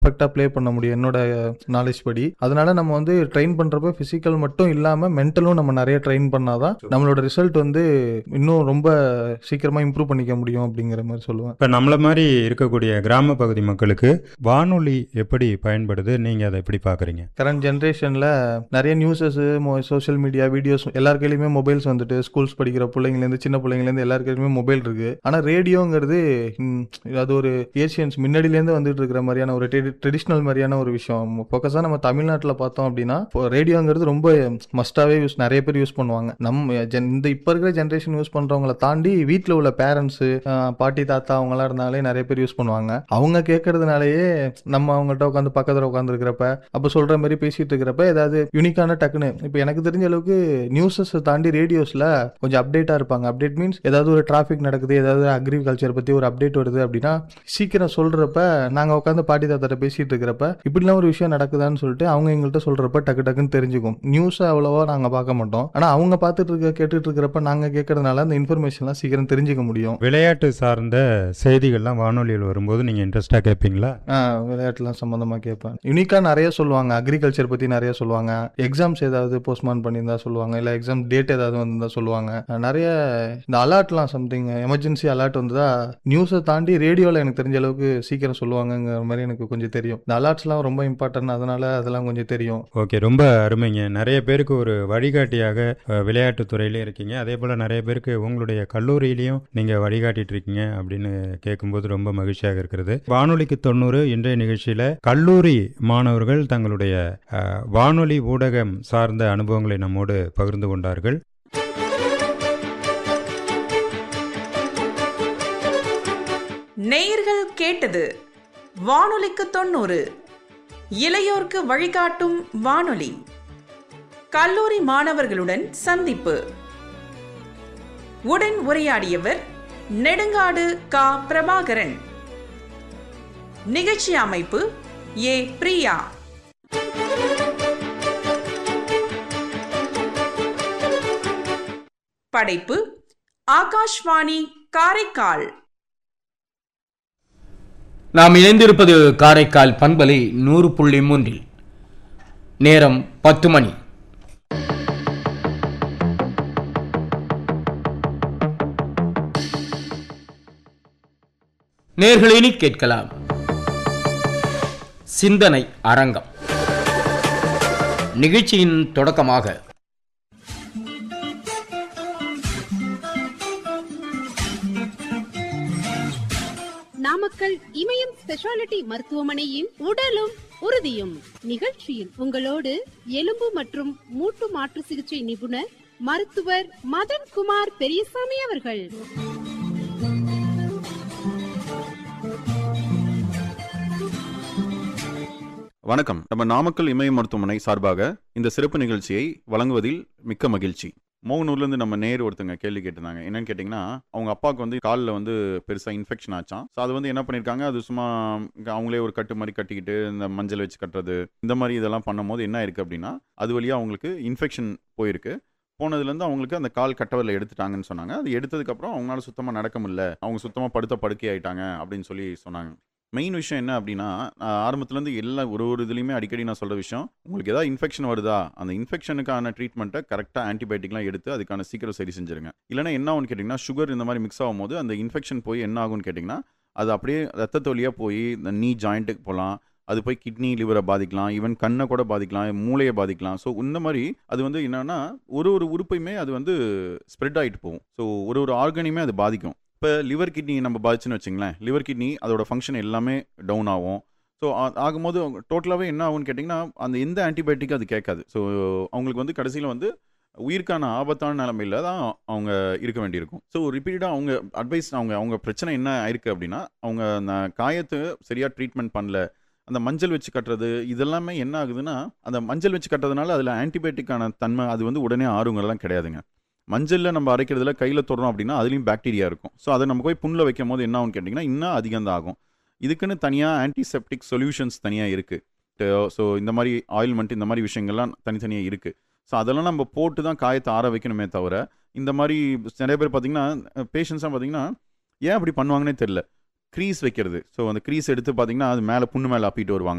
பர்ஃபெக்டாக ப்ளே பண்ண முடியும் என்னோட நாலேஜ் படி அதனால நம்ம வந்து ட்ரெயின் பண்ணுறப்ப ஃபிசிக்கல் மட்டும் இல்லாமல் மென்டலும் நம்ம நிறைய ட்ரெயின் பண்ணாதான் நம்மளோட ரிசல்ட் வந்து இன்னும் ரொம்ப சீக்கிரமாக இம்ப்ரூவ் பண்ணிக்க முடியும் அப்படிங்கிற மாதிரி சொல்லுவேன் இப்போ நம்மள மாதிரி இருக்கக்கூடிய கிராம பகுதி மக்களுக்கு வானொலி எப்படி பயன்படுது நீங்கள் அதை எப்படி பார்க்குறீங்க கரண்ட் ஜென்ரேஷனில் நிறைய நியூஸஸ் சோஷியல் மீடியா வீடியோஸ் எல்லார் கையிலுமே மொபைல்ஸ் வந்துட்டு ஸ்கூல்ஸ் படிக்கிற பிள்ளைங்கலேருந்து சின்ன பிள்ளைங்கலேருந்து எல்லார் கையிலுமே மொபைல் இருக்கு ஆனால் ரேடியோங்கிறது ம், அது ஒரு ஏஷியன்ஸ் முன்னாடியிலேருந்து வந்துட்டு இருக்கிற மாதிரியான ஒரு ட்ரெடிஷ்னல் மாதிரியான ஒரு விஷயம் ஃபோக்கஸாக நம்ம தமிழ்நாட்டில் பார்த்தோம் அப்படின்னா இப்போ ரேடியோங்கிறது ரொம்ப மஸ்டாகவே யூஸ் நிறைய பேர் யூஸ் பண்ணுவாங்க நம்ம gen- இந்த இப்போ இருக்கிற ஜென்ரேஷன் யூஸ் பண்ணுறவங்கள தாண்டி வீட்டில் உள்ள பேரண்ட்ஸு பாட்டி தாத்தா அவங்களாம் இருந்தாலே நிறைய பேர் யூஸ் பண்ணுவாங்க அவங்க கேட்கறதுனாலயே நம்ம அவங்கள்ட்ட உட்காந்து பக்கத்தில் உட்காந்துருக்கிறப்ப அப்போ சொல்கிற மாதிரி பேசிட்டு இருக்கிறப்ப ஏதாவது யூனிக்கான டக்குன்னு இப்போ எனக்கு தெரிஞ்ச அளவுக்கு நியூஸஸ் தாண்டி ரேடியோஸில் கொஞ்சம் அப்டேட்டாக இருப்பாங்க அப்டேட் மீன்ஸ் ஏதாவது ஒரு டிராஃபிக் நடக்குது ஏதாவது அக்ரிகல்ச்சர் பற்றி ஒரு அப்டேட் வருது அப்படின்னா சீக்கிரம் சொல்கிறப்ப நாங்கள் உட்காந்து பாட்டி தாத்தாட்ட பேசிட்டு இருக்கிறப்ப இப்படிலாம் ஒரு விஷயம் நடக்குதான்னு சொல்லிட்டு அவங்க எங்கள்கிட்ட சொல்கிறப்ப டக்கு டக்குன்னு தெரிஞ்சுக்கும் நியூஸை அவ்வளோவா நாங்கள் பார்க்க மாட்டோம் ஆனால் அவங்க பார்த்துட்டு இருக்க கேட்டுட்டு இருக்கிறப்ப நாங்கள் கேட்கறதுனால அந்த இன்ஃபர்மேஷன்லாம் சீக்கிரம் தெரிஞ்சுக்க முடியும் விளையாட்டு சார்ந்த செய்திகள்லாம் வானொலியில் வரும்போது நீங்கள் இன்ட்ரெஸ்டாக கேட்பீங்களா ஆ விளையாட்டுலாம் சம்மந்தமாக கேட்பேன் யூனிக்காக நிறைய சொல்லுவாங்க அக்ரிகல்ச்சர் பற்றி நிறைய சொல்லுவாங்க எக்ஸாம்ஸ் ஏதாவது போஸ்ட்மான் பண்ணியிருந்தா சொல்லுவாங்க இல்லை எக்ஸாம் டேட் ஏதாவது வந்திருந்தா சொல்லுவாங்க அஹ் நிறைய இந்த அலர்ட்லாம் சம்திங் எமர்ஜென்சி அலர்ட் வந்ததா நியூஸை தாண்டி ரேடியோவில் எனக்கு தெரிஞ்ச அளவுக்கு சீக்கிரம் சொல்லுவாங்கங்கிற மாதிரி எனக்கு கொஞ்சம் தெரியும் இந்த அலர்ட்ஸ்லாம் ரொம்ப இம்பார்ட்டன்ட் அதனால அதெல்லாம் கொஞ்சம் தெரியும் ஓகே ரொம்ப அருமைங்க நிறைய பேருக்கு ஒரு வழிகாட்டியாக அஹ், விளையாட்டுத் துறையிலே இருக்கீங்க அதே போல் நிறைய பேருக்கு உங்களுடைய கல்லூரியிலையும் நீங்கள் வழிகாட்டிட்டு இருக்கீங்க அப்படின்னு கேட்கும்போது ரொம்ப மகிழ்ச்சியாக இருக்கிறது வானொலிக்கு தொண்ணூறு இன்றைய நிகழ்ச்சியில் கல்லூரி மாணவர்கள் தங்களுடைய அஹ், வானொலி ஊடகம் சார்ந்த அனுபவங்களை நம்மோடு பகிர்ந்து கொண்டார்கள் நேயர்கள் கேட்டது வானொலிக்கு தொண்ணூறு இளையோர்க்கு வழிகாட்டும் வானொலி கல்லூரி மாணவர்களுடன் சந்திப்பு உடன் உரையாடியவர் நெடுங்காடு கா பிரபாகரன் நிகழ்ச்சி அமைப்பு ஏ பிரியா படைப்பு ஆகாஷ்வாணி காரைக்கால் நாம் இணைந்திருப்பது காரைக்கால் பண்பலை நூறு புள்ளி மூன்றில் நேரம் பத்து மணி நேர்களினி கேட்கலாம் சிந்தனை அரங்கம் நிகழ்ச்சியின் தொடக்கமாக நாமக்கல் இமயம் ஸ்பெஷாலிட்டி மருத்துவமனையின் உடலும் உறுதியும் நிகழ்ச்சியில் உங்களோடு எலும்பு மற்றும் மூட்டு மாற்று சிகிச்சை நிபுணர் மருத்துவர் மதன் குமார் பெரியசாமி அவர்கள் வணக்கம் நம்ம நாமக்கல் இமய மருத்துவமனை சார்பாக இந்த சிறப்பு நிகழ்ச்சியை வழங்குவதில் மிக்க மகிழ்ச்சி மோகனூர்லேருந்து நம்ம நேர் ஒருத்தங்க கேள்வி கேட்டிருந்தாங்க என்னன்னு கேட்டிங்கன்னா அவங்க அப்பாவுக்கு வந்து காலில் வந்து பெருசாக இன்ஃபெக்ஷன் ஆச்சாம் ஸோ அது வந்து என்ன பண்ணியிருக்காங்க அது சும்மா அவங்களே ஒரு கட்டு மாதிரி கட்டிக்கிட்டு இந்த மஞ்சள் வச்சு கட்டுறது இந்த மாதிரி இதெல்லாம் பண்ணும்போது என்ன ஆயிருக்கு அப்படின்னா அது வழியாக அவங்களுக்கு இன்ஃபெக்ஷன் போயிருக்கு போனதுலேருந்து அவங்களுக்கு அந்த கால் கட்டவரில் எடுத்துட்டாங்கன்னு சொன்னாங்க அது எடுத்ததுக்கப்புறம் அவங்களால சுத்தமாக நடக்க முடியல அவங்க சுத்தமாக படுத்த படுக்கை ஆயிட்டாங்க அப்படின்னு சொல்லி சொன்னாங்க மெயின் விஷயம் என்ன அப்படின்னா நான் ஆரம்பத்துலேருந்து எல்லா ஒரு ஒரு இதுலையுமே அடிக்கடி நான் சொல்கிற விஷயம் உங்களுக்கு ஏதாவது இன்ஃபெக்ஷன் வருதா அந்த இன்ஃபெக்ஷனுக்கான ட்ரீட்மெண்ட்டை கரெக்டாக ஆன்டிபயோட்டிக்லாம் எடுத்து அதுக்கான சீக்கிரம் சரி செஞ்சுருங்க இல்லைன்னா என்ன ஆகும்னு கேட்டிங்கன்னா சுகர் இந்த மாதிரி மிக்ஸ் ஆகும்போது அந்த இன்ஃபெக்ஷன் போய் என்ன ஆகும்னு கேட்டிங்கன்னா அது அப்படியே ரத்தத்து வழியாக போய் இந்த நீ ஜாயிண்ட்டுக்கு போகலாம் அது போய் கிட்னி லிவரை பாதிக்கலாம் ஈவன் கண்ணை கூட பாதிக்கலாம் மூளையை பாதிக்கலாம் ஸோ இந்த மாதிரி அது வந்து என்னன்னா ஒரு ஒரு உறுப்பையுமே அது வந்து ஸ்ப்ரெட் ஆகிட்டு போகும் ஸோ ஒரு ஒரு ஆர்கனையுமே அது பாதிக்கும் இப்போ லிவர் கிட்னி நம்ம பாதிச்சுன்னு வச்சுங்களேன் லிவர் கிட்னி அதோட ஃபங்க்ஷன் எல்லாமே டவுன் ஆகும் ஸோ ஆகும்போது டோட்டலாகவே என்ன ஆகும்னு கேட்டிங்கன்னா அந்த எந்த ஆன்டிபயோட்டிக்கும் அது கேட்காது ஸோ அவங்களுக்கு வந்து கடைசியில் வந்து உயிருக்கான ஆபத்தான நிலமையில தான் அவங்க இருக்க வேண்டியிருக்கும் ஸோ ரிப்பீட்டடாக அவங்க அட்வைஸ் அவங்க அவங்க பிரச்சனை என்ன ஆயிருக்கு அப்படின்னா அவங்க அந்த காயத்தை சரியாக ட்ரீட்மெண்ட் பண்ணல அந்த மஞ்சள் வச்சு கட்டுறது இதெல்லாமே என்ன ஆகுதுன்னா அந்த மஞ்சள் வச்சு கட்டுறதுனால அதில் ஆன்டிபயோட்டிக்கான தன்மை அது வந்து உடனே ஆறுங்கெல்லாம் கிடையாதுங்க மஞ்சளில் நம்ம அரைக்கிறதுல கையில் தொடுறோம் அப்படின்னா அதுலேயும் பாக்டீரியா இருக்கும் ஸோ அதை நம்ம போய் புண்ணில் வைக்கும் போது என்ன ஆகும்னு கேட்டிங்கன்னா இன்னும் அதிகம் தான் ஆகும் இதுக்குன்னு தனியாக ஆன்டிசெப்டிக் சொல்யூஷன்ஸ் தனியாக இருக்குது ஸோ இந்த மாதிரி ஆயில்மெண்ட் இந்த மாதிரி விஷயங்கள்லாம் தனித்தனியாக இருக்குது ஸோ அதெல்லாம் நம்ம போட்டு தான் காயத்தை ஆற வைக்கணுமே தவிர இந்த மாதிரி நிறைய பேர் பார்த்தீங்கன்னா பேஷண்ட்ஸாக பார்த்தீங்கன்னா ஏன் அப்படி பண்ணுவாங்கன்னே தெரில க்ரீஸ் வைக்கிறது ஸோ அந்த க்ரீஸ் எடுத்து பார்த்தீங்கன்னா அது மேலே புண்ணு மேலே அப்பிட்டு வருவாங்க